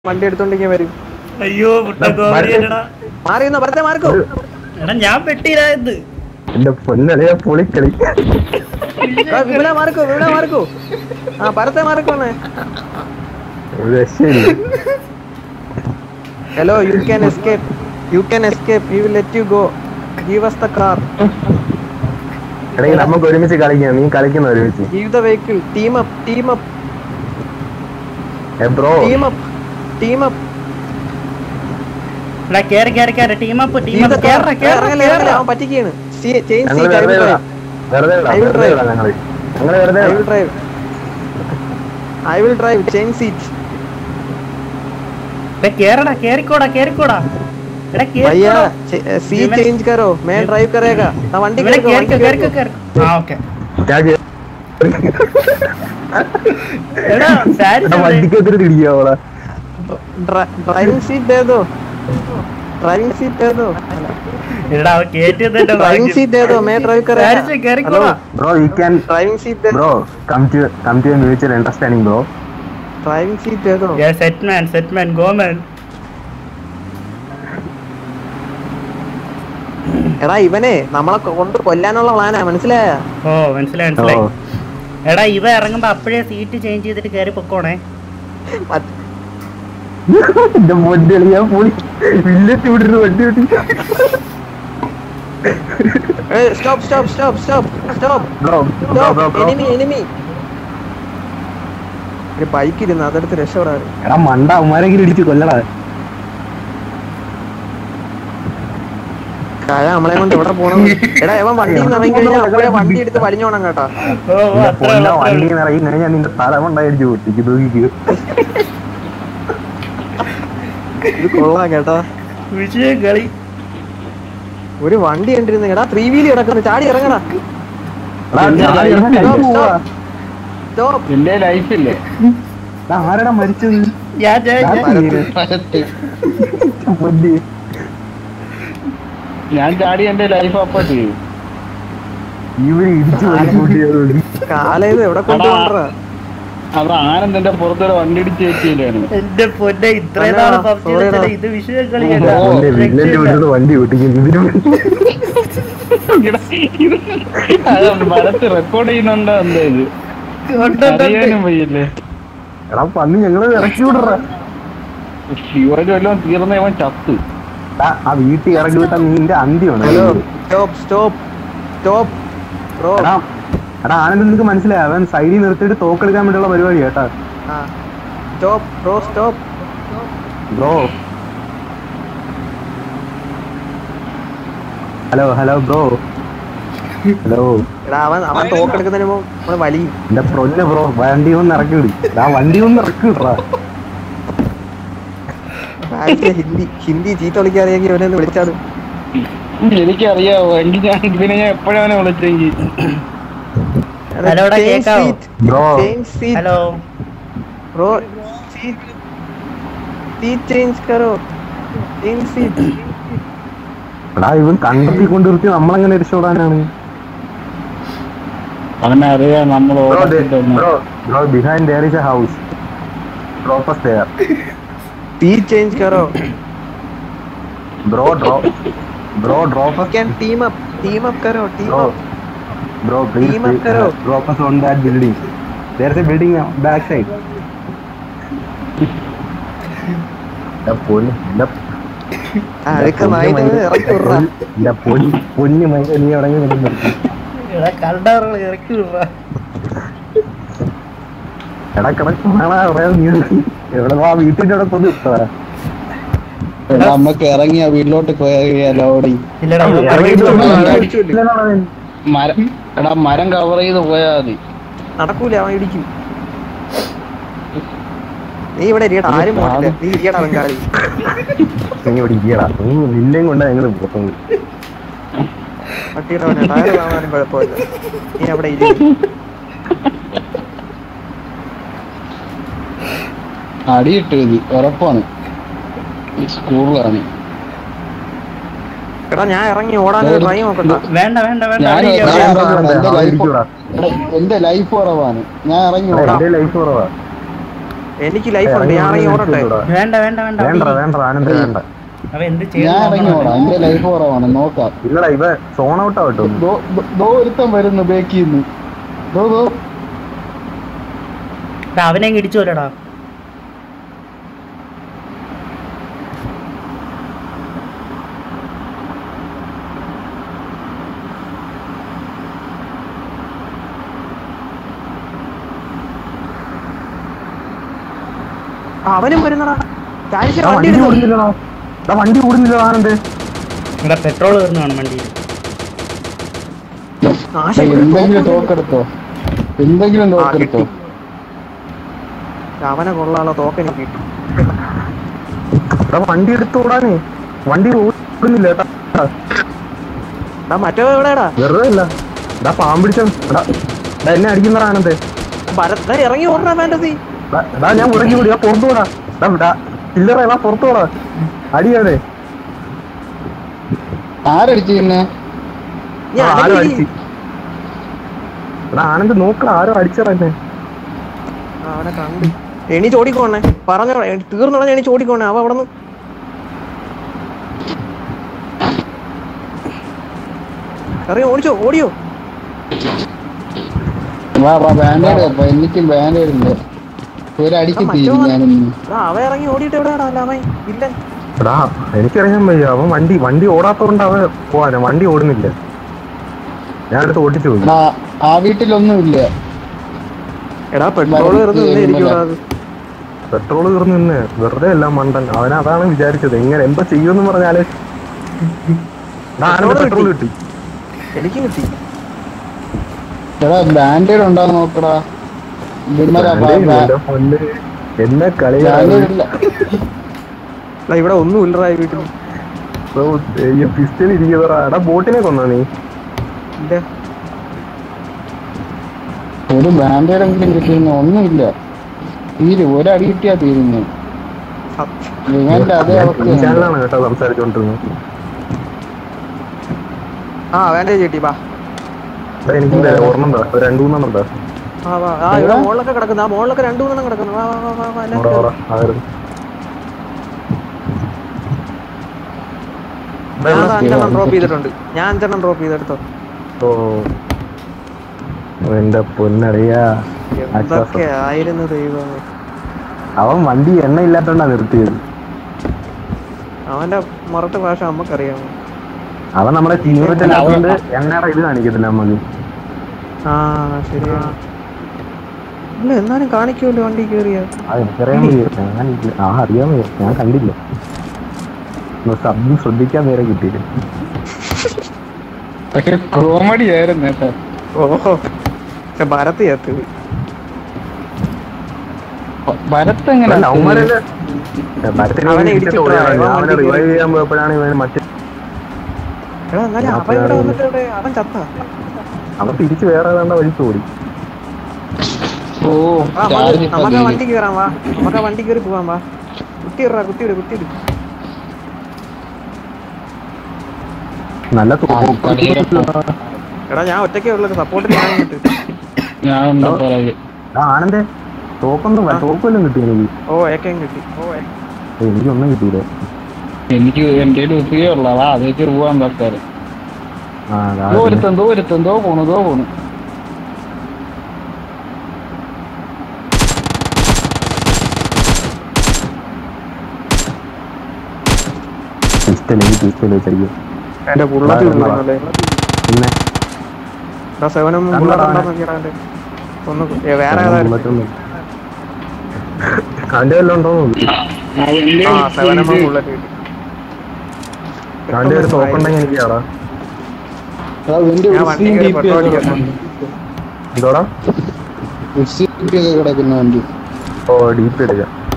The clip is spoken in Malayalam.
വണ്ടി എടുത്തോണ്ടിരിക്കാൻ വരും അയ്യോ മുട്ടക്കോടിയല്ലടാ മാറി നിന്നോ പരത്തെ മാർക്കോ എടാ ഞാൻ പെട്ടിയിലായത് എന്റെ പൊന്നലയ പൊളിക്കളി ഇവിടെ മാർക്കോ ഇവിടെ മാർക്കോ ആ പരത്തെ മാർക്കോണേ ഒരു രക്ഷയില്ല hello you can escape you can escape you will let you go give us the car എടീ നമുക്ക് ഒരുമിച്ച് കളിക്കാം നീ കളിക്കുന്ന ഒരുമിച്ച് give the vehicle team up team up ഏ bro team up team up എടാ കേറി കേറി കേറി team up give team up the car കേറ കേറ ഇറങ്ങല്ലേ ഇറങ്ങല്ലേ അവൻ പറ്റിക്കാണ് ചേഞ്ച് ഞങ്ങൾ സീറ്റ് ഐ വെറുതെ വിൽ വിടാം ഡ്രൈവ് വെറുതെ വിടാം I will വെറുതെ drive. വിടാം ഞങ്ങള് ഞങ്ങള് വെറുതെ ഐ വിടാം. Will drive I will drive change seat എടാ കേറടാ കേറിക്കോടാ കേറിക്കോടാ എടാ भैया കേറിക്കോടാ सीट चेंज करो मैं ड्राइव करेगा ना वंडी ഇവിടെ केरको കേറിക്കോ वंडी കേറിക്കോ केरको കേറിക്കോ ആ ഓക്കെ ഞാൻ കേ- എടാ സാരി എടാ, വണ്ടിക്കകത്തിട്ട് തിരിക്കുക അവളെ ड्राइविंग सीट दे दो ड्राइविंग सीट दे दो എടാ അവൻ കേറ്റിയത് ड्राइविंग सीट दे दो मैं ड्राइव करेगा സാരിച്ച് കേറിക്കോടാ bro you can driving seat दे bro come to come to mutual understanding bro driving seat दे दो set man set man go man എടാ ഇവനെ നമ്മളെ കൊണ്ട് കൊല്ലാനുള്ള പ്ലാനാ മനസ്സിലായ ഓ മനസ്സിലായി മനസ്സിലായി എടാ ഇവ ഇറങ്ങുമ്പോ അപ്പോഴേ സീറ്റ് ചേഞ്ച് ചെയ്തിട്ട് കേറി പൊക്കോണേ എന്റെ പൊന്നളി ഞാൻ പോയി വില്ലറ്റ് വിട്ടിട്ട് വണ്ടി വിട്ടി stop stop stop stop stop bro bro bro bro enemy enemy ഒരു ബൈക്ക് ഇരുന്ന് അതെടുത്ത് രക്ഷപ്പെടാറ് എടാ മണ്ട അവന്മാരെങ്കിലും ഇടിച്ച് കൊല്ലടാ കായ നമ്മളെ കൊണ്ട് എവിടെ പോണം എടാ ഇവൻ വണ്ടി ഇറങ്ങി കഴിഞ്ഞാൽ അപ്പോഴേ വണ്ടി എടുത്ത് വലിഞ്ഞോണം കേട്ടോ ഓ ഓ, എന്റെ അത്രേ പൊന്ന ഉള്ളൂ, അത്രേ വണ്ടി ഉള്ളൂ. ഇറങ്ങി കഴിഞ്ഞാൽ നിന്റെ തലമുണ്ടായിട്ട് ചോദിച്ചു നോക്കിക്ക് ഇത് കൊള്ളാം കേട്ടോ വിഷയം കളി ഒരു വണ്ടി കണ്ടിരുന്നു എടാ ത്രീ വീലി കിടക്കുന്നു ചാടി ഇറങ്ങടാ എടാ, ഞാൻ ഇറങ്ങാൻ കഴിച്ചു പോവാ. സ്റ്റോപ്പ് എന്റെ ലൈഫില്ലേ എടാ, ആരെടാ മരിച്ചത് ഞാൻ ഞാൻ- ഞാൻ ഞാൻ- തീരെ. പരത്ത് പൊന്ന്. ഞാൻ ചാടി എന്റെ ലൈഫ് അപ്പൊ ചെയ്യും ഇവര് ഇടിച്ചു വലിക്കൂട്ടിയത് കാലേത് എവിടെ കൊണ്ടുപോകണ്ടാ അത് ആനന്ദന്റെ പുറത്തൊരു വണ്ടി ഇടിച്ച് കയറ്റിയില്ലാണ് എന്റെ പൊന്നെ ഇത്രയും അണ്ണാ, നാള് പബ്ജി sorry ടാ. ഇത് വിഷയം കളി ഓ, കേട്ടോ. പൊന്നെ വില്ലന്റെ രക്ഷയില്ല. വീട്ടിൽ വണ്ടി ഓട്ടിക്കുന്നു ഇതിന് അത് മരത്ത് റെക്കോർഡ് ചെയ്യുന്നുണ്ടോ എന്താ ഇത് ഉണ്ട്, ഉണ്ട്, ഉണ്ട്. അറിയാനും വയ്യല്ലേ എടാ പന്നി ഞങ്ങള് ഇറക്കി വിടറ ശിവന് വല്ലതും തീർന്ന ഇവൻ ചത്തു ആ വീട്ടിൽ ഇറക്കി വിട്ടാ നിന്റെ അന്ത്യമാണ് hello stop stop stop bro എടാ എടാ ആനന്ദ് നിനക്ക് മനസ്സിലായി അവൻ സൈഡിൽ നിർത്തിയിട്ട് തോക്കെടുക്കാൻ വേണ്ടിയുള്ള പരിപാടി കേട്ടാ stop bro stop bro hello hello bro hello എടാ അവൻ അവൻ തോക്കെടുക്കുന്നതിന് മുമ്പ് നമ്മള് വലിയും എന്റെ പ്രൊല്ല ബ്രോ വണ്ടി ഒന്ന് ഇറക്കി വിടി ആ വണ്ടി ഒന്ന് ഇറക്കി വിടറാ ആദ്യത്തെ ഹിന്ദി ഹിന്ദി ചീത്ത വിളിക്കാറിയെങ്കിൽ ഇവനെ ഒന്ന് വിളിച്ചാലും എനിക്കറിയാവോ എങ്കിൽ ഞാൻ ഇതിനെ ഞാൻ എപ്പോഴാണ് വിളിച്ചെങ്കിൽ ഹലോ, എടാ, കേക്കാവോ? Bro hello bro seat seat change കറോ ചേഞ്ച് സീറ്റ് എടാ ഇവൻ കണ്ടെത്തി കൊണ്ടിരുത്തി നമ്മളെങ്ങനെ രക്ഷപ്പെടാനാണ് അവനെ അറിയാം നമ്മൾ ബ്രോ ഓടിച്ചിട്ടൊന്നും bro bro behind there is a house drop there seat change കറോ ബ്രോ ഡ്രോ bro drop can team up team up करो team bro up bro please Team up करो. Drop us on that building there is a building back side എന്റെ പൊന്ന് എന്റെ അതൊക്കെ നായിട്ട് ഇറക്കി വിടറാ എന്റെ പൊന്ന് പൊന്ന് മൈന നീ ഇറങ്ങി നിൽക്കുന്നു എടാ കണ്ടാറുകൾ ഇറക്കി വിടറാ. എടാ കിടക്ക് കാണാ പറയാ നീ എവിടെ വാ വീട്ടിന്റെ അവിടെ കൊണ്ടു വിട്ടതാ നമുക്ക് ഇറങ്ങിയ വീട്ടിലോട്ട് പോയാലോ ഓടി ഇല്ലടാ ഇത് ഇറങ്ങിയിട്ട് ഇറങ്ങിയിട്ട് വന്നു. വന്നു. അടിച്ചോണ്ട്. ഇല്ലെന്നാണ് അവൻ. മരം എടാ മരം കവർ ചെയ്ത് പോയാ മതി നടക്കൂല അവൻ ഇടിക്കും നീ ഇവിടെ ഇരിയടാ ആരും പോണില്ല നീ ഇരിയടാ ബംഗാളി നീ ഇവിടെ ഇരിക്കടാ നീ നിന്നെയും കൊണ്ടാ ഞങ്ങള് പോകുന്നത് പട്ടിയുടെ അവനെ ടയർ കാണാനും കുഴപ്പമില്ല നീ അവിടെ ഇരിക്കും അടിയിട്ട് മതി ഉറപ്പാണ് ഈ സ്കൂളിലാണ് എടാ ഞാൻ ഇറങ്ങി ഓടാൻ ട്രൈ നോക്കണ്ട വേണ്ട വേണ്ട വേണ്ട ഞാൻ അടി, ഞാൻ അടി. ഞാൻ ഇറങ്ങാം. ഇറങ്ങാം. എന്റെ അവൻ ലൈഫ് ഇരിക്കൂടാ. എടാ, എന്റെ ലൈഫ് കുറവാണ് ഞാൻ ഇറങ്ങി എടാ, ഓടാം എന്റെ ലൈഫ് കുറവാ എനിക്ക് ലൈഫ് ഉണ്ട് ഞാൻ ഇറങ്ങി ഓടട്ടെ വേണ്ട വേണ്ട വേണ്ട വേണ്ട അവൻ- വേണ്ട ആനന്ദ് വേണ്ട അവൻ എന്ത് ഞാൻ ചെയ്യണം ഇറങ്ങി ഓടാം എന്റെ ലൈഫ് കുറവാണ് നോക്കാം ഇല്ലടാ ഇവ സോൺ ഔട്ട് ആവട്ടോ ദോ- ദോ- ദോ ഒരുത്തൻ വരുന്നു ബേക്കിൽ നിന്ന് ദോ ദോ എടാ, അവനെ അങ്ങ് ഇടിച്ചു കൊല്ലടാ ആ, അവനും വരുന്നടാ ചാരിച്ച് വണ്ടി വണ്ടി എടുത്തോ. ഓടുന്നില്ലടാ എടാ, വണ്ടി ഓടുന്നില്ല ആനന്ദ് എന്താ പെട്രോൾ തീർന്നു കാണും വണ്ടിയിൽ ആശ ദേ, ഇവിടെ എന്തെങ്കിലും തോക്ക് തോക്കെടുത്തോ എന്തെങ്കിലും ആ, തോക്കെടുത്തോ കിട്ടി. അവനെ കൊള്ളാനുള്ള തോക്കനി കിട്ടി എടാ വണ്ടി എടുത്ത് ഓടാനേ വണ്ടി ഓടുന്നില്ല കേട്ടാ എടാ മറ്റോ എവിടെടാ വെറുതെ അല്ല എടാ പാമ്പിടിച്ച എടാ എടാ, എന്നെ അടിക്കുന്നടാ ആനന്ദ് ഭരത് ഇറങ്ങി ഓടണ ഫാന്റസി എടാ, എടാ ഞാൻ ഉറങ്ങി കൂടി ഞാൻ പുറത്തു പോടാ എടാ എടാ ഇല്ലറ എടാ പുറത്തു പോടാ അടിയാതെ ആരടിച്ചു പിന്നെ ഞാൻ ആരോ അടക്കി. അടിച്ച് എടാ ആനന്ദ് നോക്കടാ ആരോ അടിച്ചടാ എന്നെ ആ, അവനെ കണ്ട് എണീച്ച് ഓടിക്കോണേ പറഞ്ഞ തീർന്നുള്ള എണീച്ച് ഓടിക്കോണേ അവ അവിടെ നിന്ന് അറിയോ ഓടിച്ചോ ഓടിയോ വാ വാ ബാൻഡേഡ് അപ്പൊ എനിക്കും ബാൻഡേഡ് ഉണ്ട് ഒരടിക്ക് ആ, തീരും മറ്റവൻ- ഞാനിന്ന് ആ അവ ഇറങ്ങി ഓടിയിട്ട് എവിടെയാടാ അല്ല അവൻ ഇല്ല എടാ എനിക്കറിയാൻ വയ്യ അവൻ വണ്ടി വണ്ടി ഓടാത്തോണ്ട് അവൻ പോവാന വണ്ടി ഓടുന്നില്ല ഞാൻ എടുത്ത് ഓടിച്ചു പോയി ആ ആ വീട്ടിലൊന്നുമില്ല എടാ പെട്രോൾ മരം കയറുന്ന തീരുന്നില്ല. പെട്രോൾ തീർന്നു നിന്ന് വെറുതെ അല്ല മണ്ടൻ അവൻ അതാണ് വിചാരിച്ചത് എങ്ങനെ എന്തോ ചെയ്യുമെന്ന് പറഞ്ഞാല് Petrol പെട്രോൾ കിട്ടി. കിട്ടി എനിക്ക് കിട്ടി എടാ ബാൻഡേഡ് ഉണ്ടോ നോക്കടാ വിമല എന്റെ പൊന്ന്, എന്നെ കളിയാണ് ബാൻഡേഡ് ഇല്ല എടാ, ഇവിടെ ഒന്നും ഇല്ലറാ ഈ വീട്ടിൽ പിസ്റ്റൽ ഇരിക്കുന്നതാ എടാ ബോട്ടിനെ കൊന്നാ നീ ഇല്ല ഒരു ബാൻഡേഡ് എങ്കിലും കിട്ടിയിരുന്ന ഒന്നുമില്ല തീരും ഒരടി കിട്ടിയാ തീരുന്നു സത്യം. വിമലിന്റെ അതേ ഞാൻ അവസ്ഥയാണ് ചാനലാണ് കേട്ടോ സംസാരിച്ചോണ്ടിരുന്നത് ആ വേണ്ട ചേട്ടി വാ എടാ, എനിക്കും തരാം ഓർമ്മ എന്താ ഒരു രണ്ടു മൂന്നെണ്ണം എന്താ ആ വാ ആ ഇവിടെ മുകളിലൊക്കെ കിടക്കുന്നു ആ മുകളിലൊക്കെ രണ്ടു മൂന്നെണ്ണം കിടക്കുന്നു വാ വാ വാ വാ വാ എല്ലാവരും ഓടാ, കേറ്. ഓടാ, ആയിരുന്നു. ഞാൻ ദാ അഞ്ചെണ്ണം ഡ്രോപ്പ് ചെയ്തിട്ടുണ്ട് ഞാൻ അഞ്ചെണ്ണം ഡ്രോപ്പ് ചെയ്തെടുത്തോ ഓ എന്റെ പൊന്നറിയാ എന്തൊക്കെ ആയിരുന്നു ദൈവമേ അവൻ വണ്ടി എണ്ണ ഇല്ലാത്തോണ്ടാ നിർത്തിയത് അവന്റെ മുറട്ട് ഭാഷ നമുക്കറിയാമോ അവൻ നമ്മുടെ ടീമേറ്റ് അല്ലാത്തതുകൊണ്ട് എണ്ണയുടെ ഇത് കാണിക്കത്തില്ല നമുക്ക് ആ ശരിയാണ് ഇല്ല എന്നാലും കാണിക്കുമല്ലോ വണ്ടി കയറിയ അത് എനിക്കറിയാൻ വയ്യ ഞാൻ ഇല്ല. ആ അറിയാൻ വയ്യ ഞാൻ കണ്ടില്ല ഒന്ന് ശബ്ദം ശ്രദ്ധിക്കാൻ നേരെ കിട്ടിയില്ല പക്ഷെ കോമഡി ആയിരുന്നു കേട്ടോ ഓഹോ പക്ഷെ ഭരത്ത് ചേർത്ത് ഭരത്ത് എങ്ങനെ അല്ല, അവന്മാരെല്ലാം ഭരത്തിനെ അവനെ ഇടിച്ചിട്ട് ഇടിച്ചിട്ട് ഓടിയതാണ്. അവൻ ഞാൻ അവനെ വണ്ടി റിവൈവ് ചെയ്യാൻ പോയപ്പോഴാണ് ഇവൻ മറ്റേ എടാ എന്നാലും അവൻ ഇവിടെ വന്നിട്ട് ഇവിടെ അവൻ ചത്ത അവൻ തിരിച്ച് വേറെ ഏതാണ്ട് വഴിക്ക് ഓടി ഓ ആ ചാർജ് നമുക്ക് ഇപ്പൊ നമുക്ക് ആ തീരും. വണ്ടി കയറാം വാ നമുക്ക് ആ വണ്ടി കയറി പോവാം വാ കുത്തിയിടാ കുത്തിയിട് കുത്തിയിട് നല്ല ആ, കളിയിലെ പോ- എടാ ഞാൻ ഒറ്റയ്ക്കേ ഉള്ളത് സപ്പോർട്ടിൽ ഞാൻ ഇങ്ങോട്ട് ഞാൻ ഉണ്ട് പുറകെ ആനന്ദേ തോക്കൊന്നും തോക്കൊല്ലും കിട്ടി എനിക്ക് ഓ ഏക്കയും കിട്ടി ഓ ഏ- ഏയ്, എനിക്കൊന്നും കിട്ടിയില്ല എനിക്ക് എന്റെ ഉള്ളതാ അത് വെച്ച് പോവാൻ വെക്കാറ് ആ അതാ ദോ ഒരുത്തൻ ദോ ഒരുത്തൻ ദോ പോണു ദോ പോണു പിസ്റ്റൽ എനിക്ക് പിസ്റ്റൽ വെച്ചിരിക്കും എന്റെ ബുള്ളറ്റ് ആ, തീർന്നല്ലേ പിന്നെ എടാ സെവനും കണ്ടടാ ബുള്ളറ്റ് അവനെ. ഉണ്ടോ നോക്കിയടാ അവന്റെ ഒന്ന് ഏ, വേറെ ഏതായിരുന്നു ബുള്ളറ്റൊന്നും അവന്റെ വല്ലതും ഉണ്ടോ നോക്കി ആ സെവനും ബുള്ളറ്റ് കിട്ടി അവന്റെ ഒരു തോക്കുണ്ടെങ്കിൽ എനിക്ക് ആടാ എന്റെ ഞാൻ വണ്ടി കയറി പെട്രോൾ അടിക്കാൻ എന്തോടാ കിടക്കുന്ന വണ്ടി ഓ ഡീപ്പ് എടുക്കാം